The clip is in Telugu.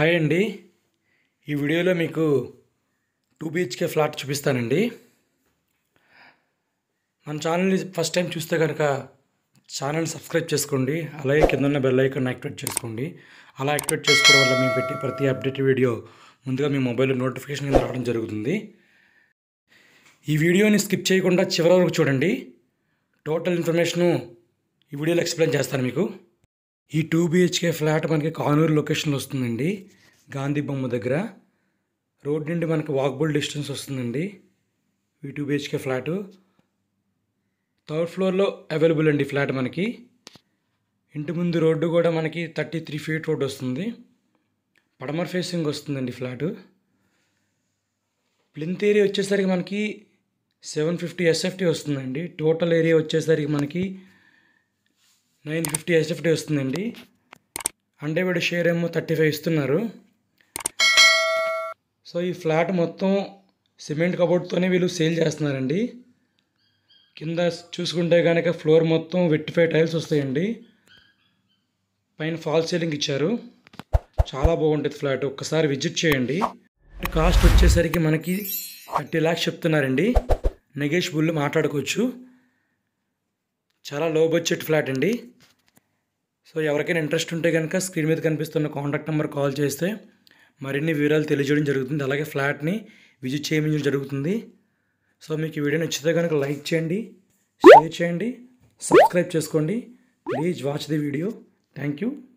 హాయ్ అండి ఈ వీడియోలో మీకు టూ బిహెచ్కే ఫ్లాట్ చూపిస్తానండి మన ఛానల్ని ఫస్ట్ టైం చూస్తే కనుక ఛానల్ సబ్స్క్రైబ్ చేసుకోండి అలాగే కింద ఉన్న బెల్ ఐకాన్ యాక్టివేట్ చేసుకోండి అలా యాక్టివేట్ చేసుకోవడం వల్ల మేము పెట్టే ప్రతి అప్డేట్ వీడియో ముందుగా మీ మొబైల్లో నోటిఫికేషన్ కింద రావడం జరుగుతుంది ఈ వీడియోని స్కిప్ చేయకుండా చివరి వరకు చూడండి టోటల్ ఇన్ఫర్మేషను ఈ వీడియోలో ఎక్స్ప్లెయిన్ చేస్తాను మీకు ఈ టూ బిహెచ్కే ఫ్లాట్ మనకి కానూరు లొకేషన్లో వస్తుందండి గాంధీ బొమ్మ దగ్గర రోడ్ నుండి మనకి వాకబుల్ డిస్టెన్స్ వస్తుందండి ఈ టూ బిహెచ్కే ఫ్లాటు థర్డ్ ఫ్లోర్లో అవైలబుల్ అండి ఫ్లాట్ మనకి ఇంటి ముందు రోడ్డు కూడా మనకి థర్టీ త్రీ ఫీట్ రోడ్ వస్తుంది పడమర్ ఫేసింగ్ వస్తుందండి ఫ్లాటు ప్లింత్ ఏరియా వచ్చేసరికి మనకి సెవెన్ ఫిఫ్టీ ఎస్ఎఫ్టీ వస్తుందండి టోటల్ ఏరియా వచ్చేసరికి మనకి నైన్ ఫిఫ్టీ ఎస్ఎఫ్టీ వస్తుందండి అండేవిడ్ షేర్ ఏమో థర్టీ ఫైవ్ ఇస్తున్నారు సో ఈ ఫ్లాట్ మొత్తం సిమెంట్ కబోర్డ్తోనే వీళ్ళు సేల్ చేస్తున్నారండి కింద చూసుకుంటే కనుక ఫ్లోర్ మొత్తం వెట్టిఫై టైల్స్ వస్తాయండి పైన ఫాల్ సీలింగ్ ఇచ్చారు చాలా బాగుంటుంది ఫ్లాట్ ఒక్కసారి విజిట్ చేయండి కాస్ట్ వచ్చేసరికి మనకి థర్టీ ల్యాక్స్ చెప్తున్నారండి నెగేషబుల్ మాట్లాడుకోవచ్చు చాలా లో బడ్జెట్ ఫ్లాట్ అండి సో ఎవరికైనా ఇంట్రెస్ట్ ఉంటే కనుక స్క్రీన్ మీద కనిపిస్తున్న కాంటాక్ట్ నెంబర్ కాల్ చేస్తే మరిన్ని వివరాలు తెలియజేయడం జరుగుతుంది అలాగే ఫ్లాట్ని విజిట్ చేయడం జరుగుతుంది సో మీకు ఈ వీడియో నచ్చితే కనుక లైక్ చేయండి షేర్ చేయండి సబ్స్క్రైబ్ చేసుకోండి please watch the video thank you